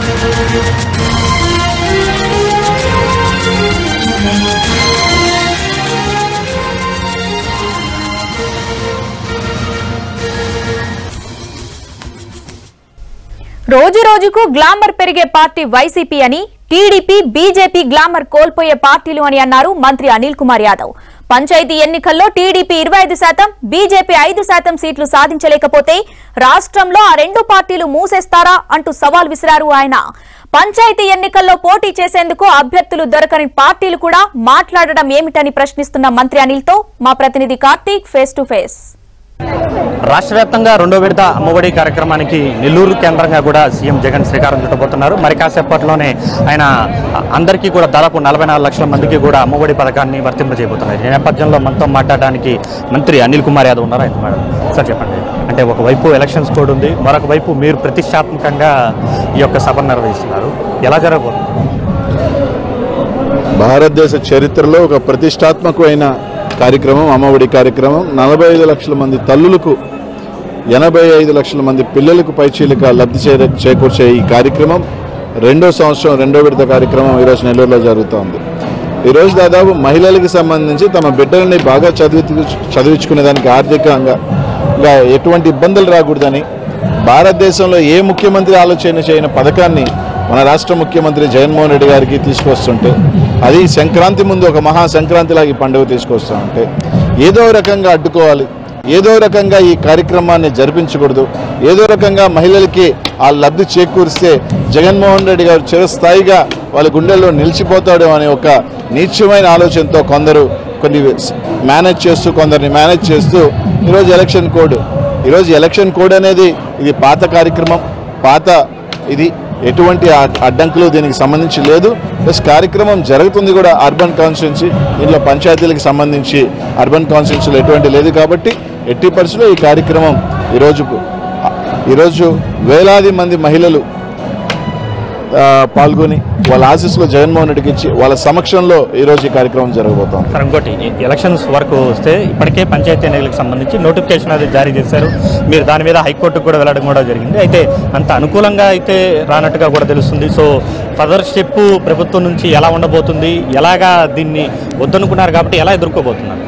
రోజు రోజుకు గ్లామర్ పెరిగే పార్టీ వైసీపీ అని టీడీపీ బీజేపీ గ్లామర్ కోల్పోయే పార్టీలు అని అన్నారు మంత్రి అనిల్ కుమార్ యాదవ్ పంచాయతీ ఎన్నికల్లో టీడీపీ ఇరవై ఐదు శాతం బీజేపీ ఐదు శాతం సీట్లు సాధించలేకపోతే రాష్ట్రంలో ఆ రెండు పార్టీలు మూసేస్తారా అంటూ సవాల్ విసిరారు ఆయన పంచాయతీ ఎన్నికల్లో పోటీ చేసేందుకు అభ్యర్థులు దొరకని పార్టీలు కూడా మాట్లాడడం ఏమిటని ప్రశ్నిస్తున్న మంత్రి అనిల్తో మా ప్రతినిధి కార్తీక్ ఫేస్ టు ఫేస్ రాష్ట్ర వ్యాప్తంగా రెండో విడత అమ్మఒడి కార్యక్రమానికి నెల్లూరు కేంద్రంగా కూడా సీఎం జగన్ శ్రీకారం చుట్టబోతున్నారు మరి కాసేపట్లోనే ఆయన అందరికీ కూడా దాదాపు నలభై నాలుగు లక్షల మందికి కూడా అమ్మఒడి పథకాన్ని వర్తింపజేయబోతున్నారు ఈ నేపథ్యంలో మనతో మాట్లాడడానికి మంత్రి అనిల్ కుమార్ యాదవ్ ఉన్నారు ఆయన మేడం సార్ చెప్పండి అంటే ఒకవైపు ఎలక్షన్స్ కోడ్ ఉంది మరొక వైపు మీరు ప్రతిష్టాత్మకంగా ఈ యొక్క సభను నిర్వహిస్తున్నారు ఎలా జరగబోతుంది భారతదేశ చరిత్రలో ఒక ప్రతిష్టాత్మకమైన కార్యక్రమం అమ్మఒడి కార్యక్రమం నలభై ఐదు లక్షల మంది తల్లులకు ఎనభై ఐదు లక్షల మంది పిల్లలకు పైచీలిక లబ్ధి చే చేకూర్చే ఈ కార్యక్రమం రెండో సంవత్సరం రెండో విడత కార్యక్రమం ఈరోజు నెల్లూరులో జరుగుతోంది ఈరోజు దాదాపు మహిళలకు సంబంధించి తమ బిడ్డలని బాగా చదివి చదివించుకునే దానికి ఆర్థికంగా ఇంకా ఎటువంటి ఇబ్బందులు రాకూడదని భారతదేశంలో ఏ ముఖ్యమంత్రి ఆలోచన చేయని పథకాన్ని మన రాష్ట్ర ముఖ్యమంత్రి జగన్మోహన్ రెడ్డి గారికి తీసుకొస్తుంటే అది సంక్రాంతి ముందు ఒక మహా సంక్రాంతిలాగా ఈ పండుగ తీసుకొస్తామంటే ఏదో రకంగా అడ్డుకోవాలి ఏదో రకంగా ఈ కార్యక్రమాన్ని జరిపించకూడదు ఏదో రకంగా మహిళలకి ఆ లబ్ధి చేకూరిస్తే జగన్మోహన్ రెడ్డి గారు చిరస్థాయిగా వాళ్ళ గుండెల్లో నిలిచిపోతాడు అనే ఒక నీచమైన ఆలోచనతో కొందరు కొన్ని మేనేజ్ చేస్తూ కొందరిని మేనేజ్ చేస్తూ ఈరోజు ఎలక్షన్ కోడ్ ఈరోజు ఎలక్షన్ కోడ్ అనేది ఇది పాత కార్యక్రమం పాత ఇది ఎటువంటి అ- అడ్డంకులు దీనికి సంబంధించి లేదు ప్లస్ కార్యక్రమం జరుగుతుంది కూడా అర్బన్ కాన్స్టిట్యున్సీ దీంట్లో పంచాయతీలకు సంబంధించి అర్బన్ కాన్స్టిట్యున్సీలో ఎటువంటి లేదు కాబట్టి ఎట్టి పరిస్థితుల్లో ఈ కార్యక్రమం ఈరోజు ఈరోజు వేలాది మంది మహిళలు ఆ, పాల్గొని వాళ్ళ ఆశీస్సులో జగన్మోహన్ రెడ్డికి ఇచ్చి వాళ్ళ సమక్షంలో ఈరోజు ఈ కార్యక్రమం జరగబోతోంది సార్ ఇంకోటి ఈ ఎలక్షన్స్ వరకు వస్తే ఇప్పటికే పంచాయతీ ఎన్నికలకు సంబంధించి నోటిఫికేషన్ అది జారీ చేశారు మీరు దాని మీద హైకోర్టుకు కూడా వెళ్ళడం కూడా జరిగింది అయితే అంత అనుకూలంగా అయితే రానట్టుగా కూడా తెలుస్తుంది సో ఫర్దర్ స్టెప్ ప్రభుత్వం నుంచి ఎలా ఉండబోతుంది ఎలాగా దీన్ని వద్దనుకున్నారు కాబట్టి ఎలా ఎదుర్కోబోతున్నారు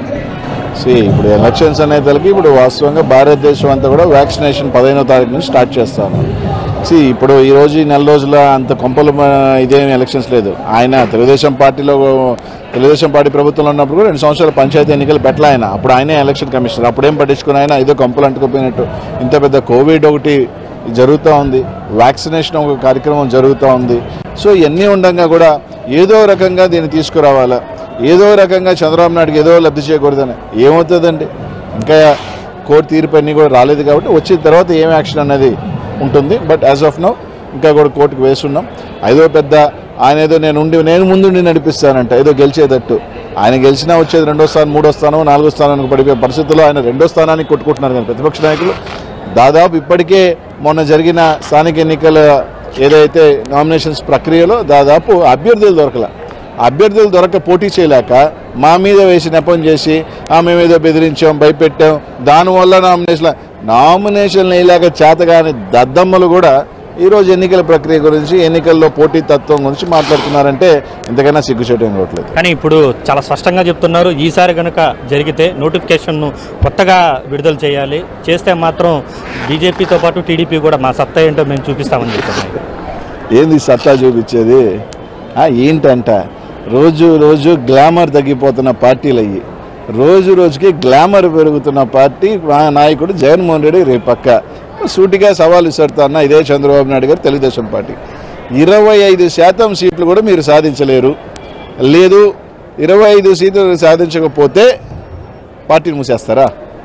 సి ఇప్పుడు ఎలక్షన్స్ అనే తలకి ఇప్పుడు వాస్తవంగా భారతదేశం అంతా కూడా వ్యాక్సినేషన్ పదిహేనో తారీఖు నుంచి స్టార్ట్ చేస్తాము సి ఇప్పుడు ఈ రోజు ఈ నెల రోజుల అంత కొంపలు మ- ఇదేం ఎలక్షన్స్ లేదు ఆయన తెలుగుదేశం పార్టీలో తెలుగుదేశం పార్టీ ప్రభుత్వంలో ఉన్నప్పుడు కూడా రెండు సంవత్సరాల పంచాయతీ ఎన్నికలు పెట్టలే ఆయన అప్పుడు ఆయనే ఎలక్షన్ కమిషనర్ అప్పుడేం పట్టించుకుని ఆయన ఏదో కొంపలు అంటుకుపోయినట్టు ఇంత పెద్ద కోవిడ్ ఒకటి జరుగుతూ ఉంది వ్యాక్సినేషన్ ఒక కార్యక్రమం జరుగుతూ ఉంది సో ఇవన్నీ ఉండగా కూడా ఏదో రకంగా దీన్ని తీసుకురావాలా ఏదో రకంగా చంద్రబాబు నాయుడుకి ఏదో లబ్ధి చేయకూడదని ఏమవుతుందండి ఇంకా కోర్టు తీర్పు అన్నీ కూడా రాలేదు కాబట్టి వచ్చిన తర్వాత ఏం యాక్షన్ అనేది ఉంటుంది బట్ యాజ్ ఆఫ్ నౌ ఇంకా కూడా కోర్టుకు వేస్తున్నాం ఐదో పెద్ద ఆయన ఏదో నేను ఉండి నేను ముందుండి నడిపిస్తానంట ఏదో గెలిచేటట్టు ఆయన గెలిచినా వచ్చేది రెండో స్థానం మూడో స్థానం నాలుగో స్థానానికి పడిపోయే పరిస్థితుల్లో ఆయన రెండో స్థానానికి కొట్టుకుంటున్నారు కానీ ప్రతిపక్ష నాయకులు దాదాపు ఇప్పటికే మొన్న జరిగిన స్థానిక ఎన్నికల ఏదైతే నామినేషన్స్ ప్రక్రియలో దాదాపు అభ్యర్థులు దొరకల అభ్యర్థులు దొరక పోటీ చేయలేక మా మీద వేసి నెపం చేసి "ఆ, మేమేదో బెదిరించాం భయపెట్టాం దానివల్ల నామినేషన్ నామినేషన్ వేయలేక చేతగాని దద్దమ్మలు కూడా ఈరోజు ఎన్నికల ప్రక్రియ గురించి ఎన్నికల్లో పోటీ తత్వం గురించి మాట్లాడుతున్నారంటే ఇంతకన్నా సిగ్గుచేటు ఏం కావట్లేదు కానీ ఇప్పుడు చాలా స్పష్టంగా చెప్తున్నారు ఈసారి కనుక జరిగితే నోటిఫికేషన్ను కొత్తగా విడుదల చేయాలి చేస్తే మాత్రం బీజేపీతో పాటు టీడీపీ కూడా మా సత్తా ఏంటో మేము చూపిస్తామని చెప్తున్నాయి ఏంది సత్తా చూపించేది ఆ, ఏంటంట రోజు రోజు గ్లామర్ తగ్గిపోతున్న పార్టీలు అయ్యి రోజు రోజుకి గ్లామర్ పెరుగుతున్న పార్టీ మా నాయకుడు జగన్మోహన్ రెడ్డి రేపు పక్క సూటిగా సవాల్ విసరుతాన్న ఇదే చంద్రబాబు నాయుడు గారు తెలుగుదేశం పార్టీ ఇరవై ఐదు శాతం సీట్లు కూడా మీరు సాధించలేరు లేదు ఇరవై ఐదు సీట్లు సాధించకపోతే పార్టీని మూసేస్తారా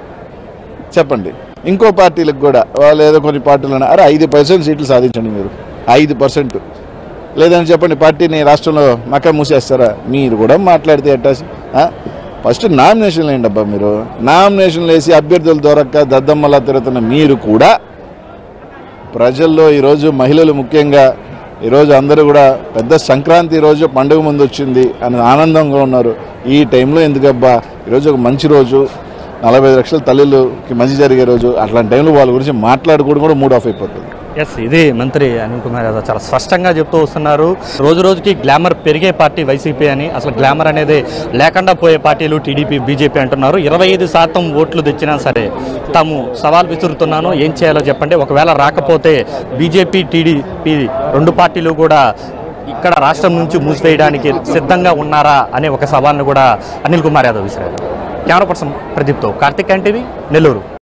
చెప్పండి ఇంకో పార్టీలకు కూడా వాళ్ళు ఏదో కొన్ని పార్టీలు ఉన్నాయి. అరే ఐదు పర్సెంట్ సీట్లు సాధించండి మీరు ఐదు పర్సెంట్ లేదని చెప్పండి పార్టీని రాష్ట్రంలో మక్క మూసేస్తారా మీరు కూడా మాట్లాడితే ఎట్టా ఆ? ఫస్ట్ నామినేషన్లు వేయండి అబ్బా మీరు నామినేషన్లు వేసి అభ్యర్థులు దొరక్క దద్దమ్మలా తిరుగుతున్న మీరు కూడా ప్రజల్లో ఈరోజు మహిళలు ముఖ్యంగా ఈరోజు అందరూ కూడా పెద్ద సంక్రాంతి రోజు పండుగ ముందు వచ్చింది అని ఆనందంగా ఉన్నారు ఈ టైంలో ఎందుకబ్బా ఈరోజు ఒక మంచి రోజు నలభై ఐదు లక్షల తల్లులకి మంచి జరిగే రోజు అట్లాంటి టైంలో వాళ్ళ గురించి మాట్లాడుకోవడం కూడా మూడ్ ఆఫ్ అయిపోతుంది ఎస్ ఇది మంత్రి అనిల్ కుమార్ యాదవ్ చాలా స్పష్టంగా చెప్తూ వస్తున్నారు రోజు రోజుకి గ్లామర్ పెరిగే పార్టీ వైసీపీ అని అసలు గ్లామర్ అనేది లేకుండా పోయే పార్టీలు టీడీపీ బీజేపీ అంటున్నారు ఇరవై ఐదు శాతం ఓట్లు తెచ్చినా సరే తాము సవాల్ విసురుతున్నాను ఏం చేయాలో చెప్పండి ఒకవేళ రాకపోతే బీజేపీ టీడీపీ రెండు పార్టీలు కూడా ఇక్కడ రాష్ట్రం నుంచి మూసివేయడానికి సిద్ధంగా ఉన్నారా అనే ఒక సవాల్ను కూడా అనిల్ కుమార్ యాదవ్ విసిరారు కెమెరా పర్సన్ ప్రదీప్తో కార్తిక్ ఎన్టీవీ నెల్లూరు